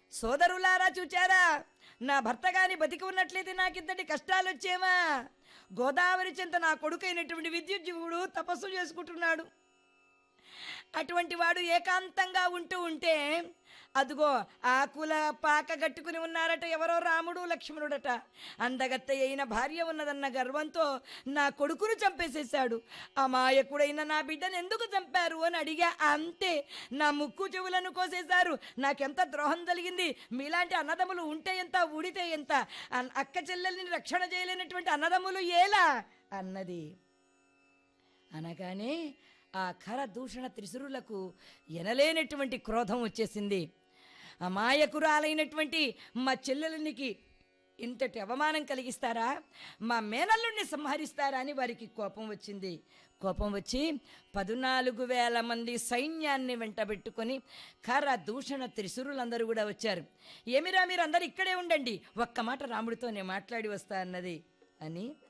సోదరులారా చూచారా నా భర్త గాని బతికి ఉన్నట్లయితే నాకింతటి కష్టాలు వచ్చేవా గోదావరి చెంత నా కొడుకైనటువంటి విద్యుత్ జీవుడు తపస్సు చేసుకుంటున్నాడు అటువంటి వాడు ఏకాంతంగా ఉంటూ ఉంటే అదిగో ఆకుల పాక గట్టుకుని ఉన్నారట ఎవరో రాముడు లక్ష్మణుడట అందగత్తె అయిన భార్య ఉన్నదన్న గర్వంతో నా కొడుకును చంపేసేశాడు అమాయకుడైన నా బిడ్డను ఎందుకు చంపారు అని అడిగా అంతే నా ముక్కు చెవులను కోసేశారు నాకెంత ద్రోహం కలిగింది మీలాంటి అన్నదమ్ములు ఉంటే ఎంత ఊడితే ఎంత అన్- అక్క చెల్లెల్ని రక్షణ చేయలేనటువంటి అన్నదమ్ములు ఏలా అన్నది అనగానే ఆ ఖర దూషణ త్రిశురులకు ఎనలేనటువంటి క్రోధం వచ్చేసింది అమాయకురాలైనటువంటి మా చెల్లెలనికి ఇంతటి అవమానం కలిగిస్తారా మా మేనల్లుడిని సంహరిస్తారా అని వారికి కోపం వచ్చింది కోపం వచ్చి పదునాలుగు వేల మంది సైన్యాన్ని వెంటబెట్టుకొని ఖర దూషణ త్రిశురులందరూ కూడా వచ్చారు ఏమిరా మీరు అందరు ఇక్కడే ఉండండి ఒక్క మాట రాముడితో నేను మాట్లాడి వస్తా అన్నది అని